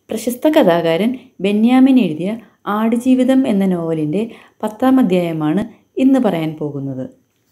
പ്രശസ്ത കഥാകാരൻ ബെന്യാമിൻ എഴുതിയ ആടുജീവിതം എന്ന നോവലിൻ്റെ പത്താം അധ്യായമാണ് ഇന്ന് പറയാൻ പോകുന്നത്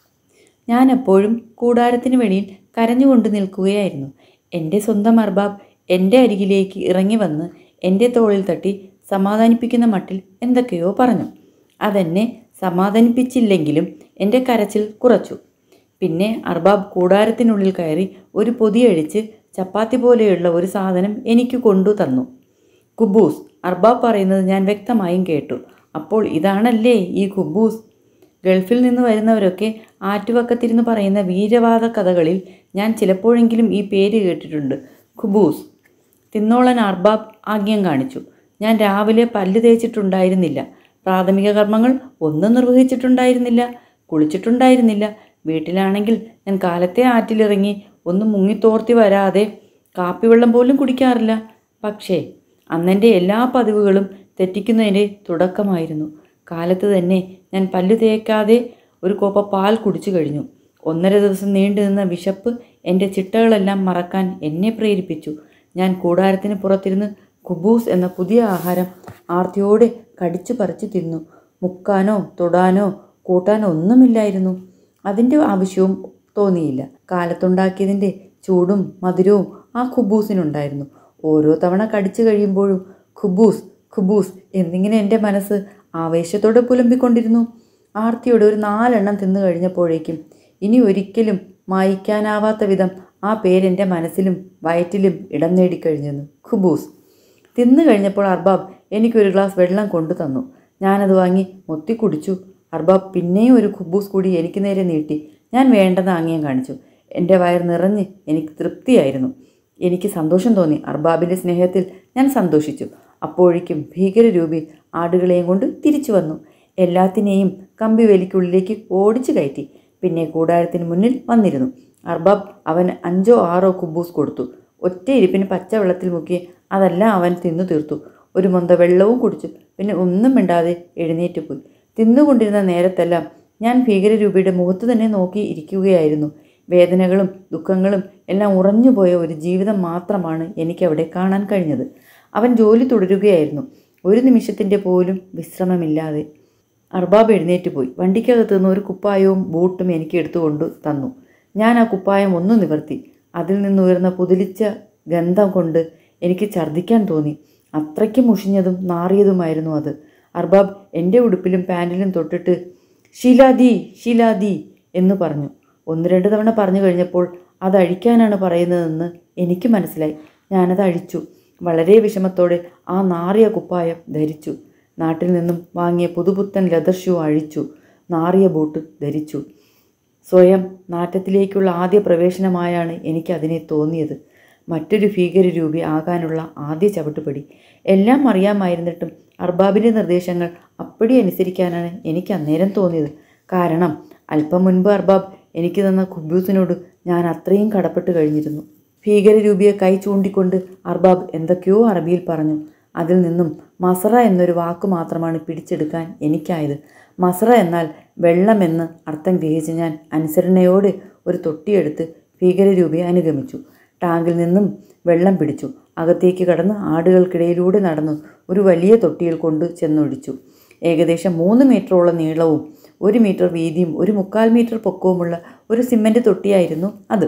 ഞാൻ എപ്പോഴും കൂടാരത്തിന് വെളിയിൽ കരഞ്ഞുകൊണ്ട് നിൽക്കുകയായിരുന്നു എൻ്റെ സ്വന്തം അർബാബ് എൻ്റെ അരികിലേക്ക് ഇറങ്ങി വന്ന് എൻ്റെ തോളിൽ തട്ടി സമാധാനിപ്പിക്കുന്ന മട്ടിൽ എന്തൊക്കെയോ പറഞ്ഞു അതെന്നെ സമാധാനിപ്പിച്ചില്ലെങ്കിലും എൻ്റെ കരച്ചിൽ കുറച്ചു പിന്നെ അർബാബ് കൂടാരത്തിനുള്ളിൽ കയറി ഒരു പൊതിയഴിച്ച് ചപ്പാത്തി പോലെയുള്ള ഒരു സാധനം എനിക്ക് കൊണ്ടു തന്നു കുബൂസ് അർബാബ് പറയുന്നത് ഞാൻ വ്യക്തമായും കേട്ടു അപ്പോൾ ഇതാണല്ലേ ഈ കുബൂസ് ഗൾഫിൽ നിന്ന് വരുന്നവരൊക്കെ ആറ്റുവക്കത്തിരുന്ന് പറയുന്ന വീരവാദ കഥകളിൽ ഞാൻ ചിലപ്പോഴെങ്കിലും ഈ പേര് കേട്ടിട്ടുണ്ട് ഖുബൂസ് തിന്നോളൻ അർബാബ് ആഗ്യം കാണിച്ചു ഞാൻ രാവിലെ പല്ല് തേച്ചിട്ടുണ്ടായിരുന്നില്ല പ്രാഥമിക കർമ്മങ്ങൾ ഒന്നും നിർവഹിച്ചിട്ടുണ്ടായിരുന്നില്ല കുളിച്ചിട്ടുണ്ടായിരുന്നില്ല വീട്ടിലാണെങ്കിൽ ഞാൻ കാലത്തെ ആറ്റിലിറങ്ങി ഒന്ന് മുങ്ങിത്തോർത്തി വരാതെ കാപ്പിവെള്ളം പോലും കുടിക്കാറില്ല പക്ഷേ അന്നെൻ്റെ എല്ലാ പതിവുകളും തെറ്റിക്കുന്നതിൻ്റെ തുടക്കമായിരുന്നു കാലത്ത് തന്നെ ഞാൻ പല്ലു തേക്കാതെ ഒരു കോപ്പ പാൽ കുടിച്ചു കഴിഞ്ഞു ഒന്നര ദിവസം നീണ്ടു നിന്ന വിശപ്പ് എൻ്റെ ചിട്ടകളെല്ലാം മറക്കാൻ എന്നെ പ്രേരിപ്പിച്ചു ഞാൻ കൂടാരത്തിന് പുറത്തിരുന്ന് കുബൂസ് എന്ന പുതിയ ആഹാരം ആർത്തിയോടെ കടിച്ചു പറിച്ചു തിന്നു മുക്കാനോ തൊടാനോ കൂട്ടാനോ ഒന്നുമില്ലായിരുന്നു അതിൻ്റെ ആവശ്യവും തോന്നിയില്ല കാലത്തുണ്ടാക്കിയതിൻ്റെ ചൂടും മധുരവും ആ ഖുബൂസിനുണ്ടായിരുന്നു ഓരോ തവണ കടിച്ചു കഴിയുമ്പോഴും ഖുബൂസ് ഖുബൂസ് എന്നിങ്ങനെ എൻ്റെ മനസ്സ് ആവേശത്തോടെ പുലമ്പിക്കൊണ്ടിരുന്നു ആർത്തിയോടെ ഒരു നാലെണ്ണം തിന്നു കഴിഞ്ഞപ്പോഴേക്കും ഇനി ഒരിക്കലും മായ്ക്കാനാവാത്ത വിധം ആ പേരെൻ്റെ മനസ്സിലും വയറ്റിലും ഇടം നേടിക്കഴിഞ്ഞെന്നു ഖുബൂസ് തിന്നു കഴിഞ്ഞപ്പോൾ അർബാബ് എനിക്കൊരു ഗ്ലാസ് വെള്ളം കൊണ്ടു തന്നു ഞാനത് വാങ്ങി മൊത്തി കുടിച്ചു അർബാബ് പിന്നെയും ഒരു ഖുബൂസ് കൂടി എനിക്ക് നേരെ നീട്ടി ഞാൻ വേണ്ടെന്ന് ആംഗ്യം കാണിച്ചു എൻ്റെ വയർ നിറഞ്ഞ് എനിക്ക് തൃപ്തിയായിരുന്നു എനിക്ക് സന്തോഷം തോന്നി അർബാബിൻ്റെ സ്നേഹത്തിൽ ഞാൻ സന്തോഷിച്ചു അപ്പോഴേക്കും ഭീകരരൂപി ആടുകളെയും കൊണ്ട് തിരിച്ചു വന്നു എല്ലാത്തിനെയും കമ്പി വേലിക്കുള്ളിലേക്ക് ഓടിച്ചു കയറ്റി പിന്നെ കൂടാരത്തിന് മുന്നിൽ വന്നിരുന്നു അർബാബ് അവൻ അഞ്ചോ ആറോ കുബൂസ് കൊടുത്തു ഒറ്റ ഇരിപ്പിന് പച്ചവെള്ളത്തിൽ മുക്കി അതെല്ലാം അവൻ തിന്നു തീർത്തു ഒരു മൊന്ത വെള്ളവും കുടിച്ചു പിന്നെ ഒന്നും മിണ്ടാതെ എഴുന്നേറ്റ് പോയി തിന്നുകൊണ്ടിരുന്ന നേരത്തെല്ലാം ഞാൻ ഭീകരരൂപിയുടെ മുഖത്ത് തന്നെ നോക്കി ഇരിക്കുകയായിരുന്നു വേദനകളും ദുഃഖങ്ങളും എല്ലാം ഉറഞ്ഞുപോയ ഒരു ജീവിതം മാത്രമാണ് എനിക്കവിടെ കാണാൻ കഴിഞ്ഞത് അവൻ ജോലി തുടരുകയായിരുന്നു ഒരു നിമിഷത്തിൻ്റെ പോലും വിശ്രമമില്ലാതെ അർബാബ് എഴുന്നേറ്റ് പോയി വണ്ടിക്കകത്ത് നിന്ന് ഒരു കുപ്പായവും ബൂട്ടും എനിക്ക് എടുത്തുകൊണ്ട് തന്നു ഞാൻ ആ കുപ്പായം ഒന്ന് നിവർത്തി അതിൽ നിന്നുയർന്ന പുതിലിച്ച ഗന്ധം കൊണ്ട് എനിക്ക് ഛർദ്ദിക്കാൻ തോന്നി അത്രയ്ക്ക് മുഷിഞ്ഞതും നാറിയതുമായിരുന്നു അത് അർബാബ് എൻ്റെ ഉടുപ്പിലും പാൻറ്റിലും തൊട്ടിട്ട് ഷീലാദി ഷീലാദി എന്ന് പറഞ്ഞു ഒന്ന് രണ്ട് തവണ പറഞ്ഞു കഴിഞ്ഞപ്പോൾ അത് അഴിക്കാനാണ് പറയുന്നതെന്ന് എനിക്ക് മനസ്സിലായി ഞാനത് അഴിച്ചു വളരെ വിഷമത്തോടെ ആ നാറിയ കുപ്പായം ധരിച്ചു നാട്ടിൽ നിന്നും വാങ്ങിയ പുതുപുത്തൻ ലെതർ ഷൂ അഴിച്ചു നാറിയ ബൂട്ട് ധരിച്ചു സ്വയം നാറ്റത്തിലേക്കുള്ള ആദ്യ പ്രവേശനമായാണ് എനിക്കതിനെ തോന്നിയത് മറ്റൊരു ഭീകരരൂപി ആകാനുള്ള ആദ്യ ചവിട്ടുപടി എല്ലാം അറിയാമായിരുന്നിട്ടും അർബാബിൻ്റെ നിർദ്ദേശങ്ങൾ അപ്പടി അനുസരിക്കാനാണ് എനിക്ക് അന്നേരം തോന്നിയത് കാരണം അല്പം മുൻപ് അർബാബ് എനിക്ക് തന്ന കുബൂസിനോട് ഞാൻ അത്രയും കടപ്പെട്ട് കഴിഞ്ഞിരുന്നു ഭീകരരൂപിയെ കൈ ചൂണ്ടിക്കൊണ്ട് അർബാബ് എന്തൊക്കെയോ അറബിയിൽ പറഞ്ഞു അതിൽ നിന്നും മസറ എന്നൊരു വാക്ക് മാത്രമാണ് പിടിച്ചെടുക്കാൻ എനിക്കായത് മസറ എന്നാൽ വെള്ളമെന്ന് അർത്ഥം ഗ്രഹിച്ച് ഞാൻ അനുസരണയോടെ ഒരു തൊട്ടിയെടുത്ത് ഭീകരരൂപിയെ അനുഗമിച്ചു ടാങ്കിൽ നിന്നും വെള്ളം പിടിച്ചു അകത്തേക്ക് കടന്ന് ആടുകൾക്കിടയിലൂടെ നടന്നു ഒരു വലിയ തൊട്ടിയിൽ കൊണ്ട് ചെന്നൊഴിച്ചു ഏകദേശം മൂന്ന് മീറ്ററോളം നീളവും ഒരു മീറ്റർ വീതിയും ഒരു മുക്കാൽ മീറ്റർ പൊക്കവുമുള്ള ഒരു സിമൻറ്റ് തൊട്ടിയായിരുന്നു അത്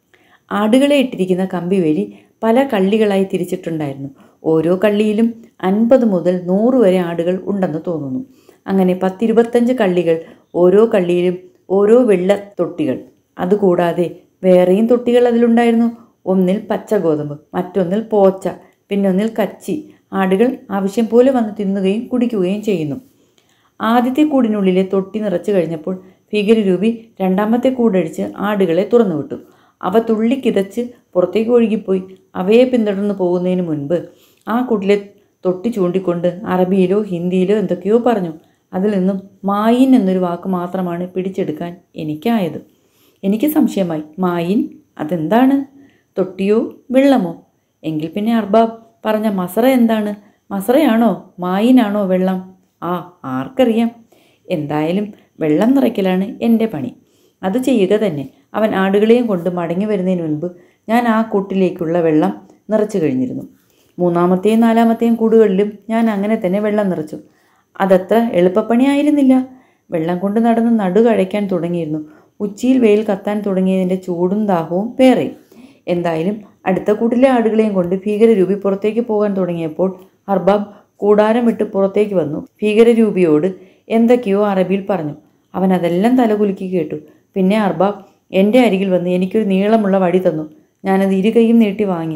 ആടുകളെ ഇട്ടിരിക്കുന്ന കമ്പിവേലി പല കള്ളികളായി തിരിച്ചിട്ടുണ്ടായിരുന്നു ഓരോ കള്ളിയിലും അൻപത് മുതൽ നൂറ് വരെ ആടുകൾ ഉണ്ടെന്ന് തോന്നുന്നു അങ്ങനെ പത്തിരുപത്തഞ്ച് കള്ളികൾ ഓരോ കള്ളിയിലും ഓരോ വെള്ള തൊട്ടികൾ അതുകൂടാതെ വേറെയും തൊട്ടികൾ അതിലുണ്ടായിരുന്നു ഒന്നിൽ പച്ച ഗോതമ്പ് മറ്റൊന്നിൽ പോച്ച പിന്നൊന്നിൽ കച്ചി ആടുകൾ ആവശ്യം പോലെ വന്ന് തിന്നുകയും കുടിക്കുകയും ചെയ്യുന്നു ആദ്യത്തെ കൂടിനുള്ളിലെ തൊട്ടി നിറച്ചു കഴിഞ്ഞപ്പോൾ ഭീകരരൂപി രണ്ടാമത്തെ കൂടടിച്ച് ആടുകളെ തുറന്നുവിട്ടു അവ തുള്ളിക്കിതച്ച് പുറത്തേക്ക് ഒഴുകിപ്പോയി അവയെ പിന്തുടർന്ന് പോകുന്നതിന് മുൻപ് ആ കൂട്ടിലെ തൊട്ടി ചൂണ്ടിക്കൊണ്ട് അറബിയിലോ ഹിന്ദിയിലോ എന്തൊക്കെയോ പറഞ്ഞു അതിൽ നിന്നും മായിൻ എന്നൊരു വാക്ക് മാത്രമാണ് പിടിച്ചെടുക്കാൻ എനിക്കായത് എനിക്ക് സംശയമായി മായിൻ അതെന്താണ് തൊട്ടിയോ വെള്ളമോ എങ്കിൽ പിന്നെ അർബാബ് പറഞ്ഞ മസറ എന്താണ് മസറയാണോ മായിനാണോ വെള്ളം ആ ആർക്കറിയാം എന്തായാലും വെള്ളം നിറയ്ക്കലാണ് എൻ്റെ പണി അത് ചെയ്യുക തന്നെ അവൻ ആടുകളെയും കൊണ്ട് മടങ്ങി വരുന്നതിന് മുൻപ് ഞാൻ ആ കൂട്ടിലേക്കുള്ള വെള്ളം നിറച്ചു കഴിഞ്ഞിരുന്നു മൂന്നാമത്തെയും നാലാമത്തെയും കൂടുകളിലും ഞാൻ അങ്ങനെ തന്നെ വെള്ളം നിറച്ചു അതത്ര എളുപ്പപ്പണിയായിരുന്നില്ല വെള്ളം കൊണ്ട് നടന്ന് നടു കഴിക്കാൻ തുടങ്ങിയിരുന്നു ഉച്ചിയിൽ വെയിൽ കത്താൻ തുടങ്ങിയതിൻ്റെ ചൂടും ദാഹവും വേറെ എന്തായാലും അടുത്ത കൂട്ടിലെ ആടുകളെയും കൊണ്ട് ഭീകരരൂപി പുറത്തേക്ക് പോകാൻ തുടങ്ങിയപ്പോൾ അർബാബ് കൂടാരം വിട്ട് പുറത്തേക്ക് വന്നു ഭീകരരൂപിയോട് എന്തൊക്കെയോ അറബിയിൽ പറഞ്ഞു അവൻ അതെല്ലാം തലകുലുക്കി കേട്ടു പിന്നെ അർബാബ് എൻ്റെ അരികിൽ വന്ന് എനിക്കൊരു നീളമുള്ള വടി തന്നു ഞാനത് ഇരുകൈയും നീട്ടി വാങ്ങി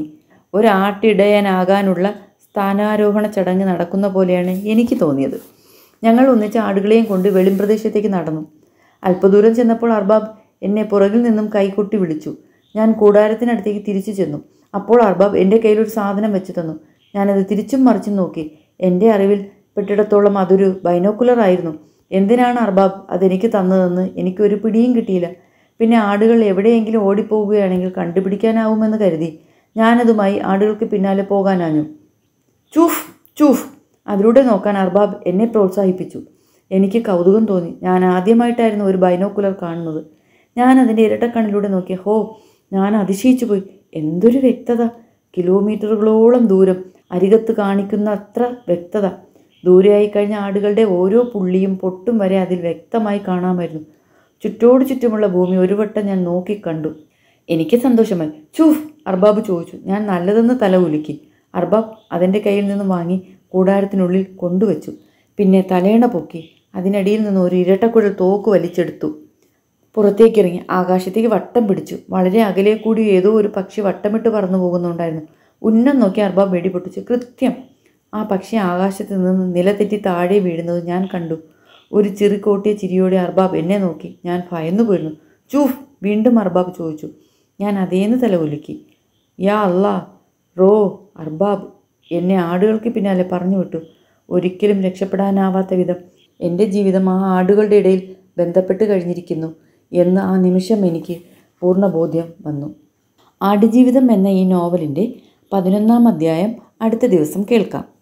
ഒരാട്ടിടയനാകാനുള്ള സ്ഥാനാരോഹണ ചടങ്ങ് നടക്കുന്ന പോലെയാണ് എനിക്ക് തോന്നിയത് ഞങ്ങൾ ഒന്നിച്ച് ആടുകളെയും കൊണ്ട് വെളിമ്പ്രദേശത്തേക്ക് നടന്നു അല്പദൂരം ചെന്നപ്പോൾ അർബാബ് എന്നെ പുറകിൽ നിന്നും കൈകൊട്ടി വിളിച്ചു ഞാൻ കൂടാരത്തിനടുത്തേക്ക് തിരിച്ചു ചെന്നു അപ്പോൾ അർബാബ് എൻ്റെ കയ്യിലൊരു സാധനം വെച്ച് തന്നു ഞാനത് തിരിച്ചും മറിച്ചും നോക്കി എൻ്റെ അറിവിൽ പെട്ടിടത്തോളം അതൊരു ബൈനോക്കുലർ ആയിരുന്നു എന്തിനാണ് അർബാബ് അതെനിക്ക് തന്നതെന്ന് എനിക്കൊരു പിടിയും കിട്ടിയില്ല പിന്നെ ആടുകൾ എവിടെയെങ്കിലും ഓടിപ്പോവുകയാണെങ്കിൽ കണ്ടുപിടിക്കാനാവുമെന്ന് കരുതി ഞാനതുമായി ആടുകൾക്ക് പിന്നാലെ പോകാനാഞ്ഞു ചൂഫ് ചൂഫ് അതിലൂടെ നോക്കാൻ അർബാബ് എന്നെ പ്രോത്സാഹിപ്പിച്ചു എനിക്ക് കൗതുകം തോന്നി ഞാൻ ആദ്യമായിട്ടായിരുന്നു ഒരു ബൈനോക്കുലർ കാണുന്നത് ഞാൻ അതിൻ്റെ ഇരട്ടക്കണ്ണിലൂടെ നോക്കി ഹോ ഞാൻ അതിശയിച്ചു പോയി എന്തൊരു വ്യക്തത കിലോമീറ്ററുകളോളം ദൂരം അരികത്ത് കാണിക്കുന്ന അത്ര വ്യക്തത ദൂരെയായി കഴിഞ്ഞ ആടുകളുടെ ഓരോ പുള്ളിയും പൊട്ടും വരെ അതിൽ വ്യക്തമായി കാണാമായിരുന്നു ചുറ്റോട് ചുറ്റുമുള്ള ഭൂമി ഒരു വട്ടം ഞാൻ നോക്കിക്കണ്ടു എനിക്ക് സന്തോഷമായി ചൂഫ് അർബാബ് ചോദിച്ചു ഞാൻ നല്ലതെന്ന് തല ഉലുക്കി അർബാബ് അതിൻ്റെ കയ്യിൽ നിന്ന് വാങ്ങി കൂടാരത്തിനുള്ളിൽ കൊണ്ടുവച്ചു പിന്നെ തലേണ പൊക്കി അതിനടിയിൽ നിന്ന് ഒരു ഇരട്ടക്കുഴൽ തോക്ക് വലിച്ചെടുത്തു പുറത്തേക്കിറങ്ങി ആകാശത്തേക്ക് വട്ടം പിടിച്ചു വളരെ അകലെ കൂടി ഏതോ ഒരു പക്ഷി വട്ടമിട്ട് പറന്നു പോകുന്നുണ്ടായിരുന്നു ഉന്നം നോക്കി അർബാബ് വെടിപൊട്ടിച്ചു കൃത്യം ആ പക്ഷി ആകാശത്ത് നിന്ന് നിലതെറ്റി താഴെ വീഴുന്നത് ഞാൻ കണ്ടു ഒരു ചിറിക്കോട്ടിയ ചിരിയോടെ അർബാബ് എന്നെ നോക്കി ഞാൻ ഭയന്നു പോയിരുന്നു ചൂഫ് വീണ്ടും അർബാബ് ചോദിച്ചു ഞാൻ അതേന്ന് തല കുലുക്കി യാ അല്ലാ റോ അർബാബ് എന്നെ ആടുകൾക്ക് പിന്നാലെ പറഞ്ഞു വിട്ടു ഒരിക്കലും രക്ഷപ്പെടാനാവാത്ത വിധം എൻ്റെ ജീവിതം ആ ആടുകളുടെ ഇടയിൽ ബന്ധപ്പെട്ട് കഴിഞ്ഞിരിക്കുന്നു എന്ന് ആ നിമിഷം എനിക്ക് പൂർണ്ണബോധ്യം വന്നു ആടുജീവിതം എന്ന ഈ നോവലിൻ്റെ പതിനൊന്നാം അധ്യായം അടുത്ത ദിവസം കേൾക്കാം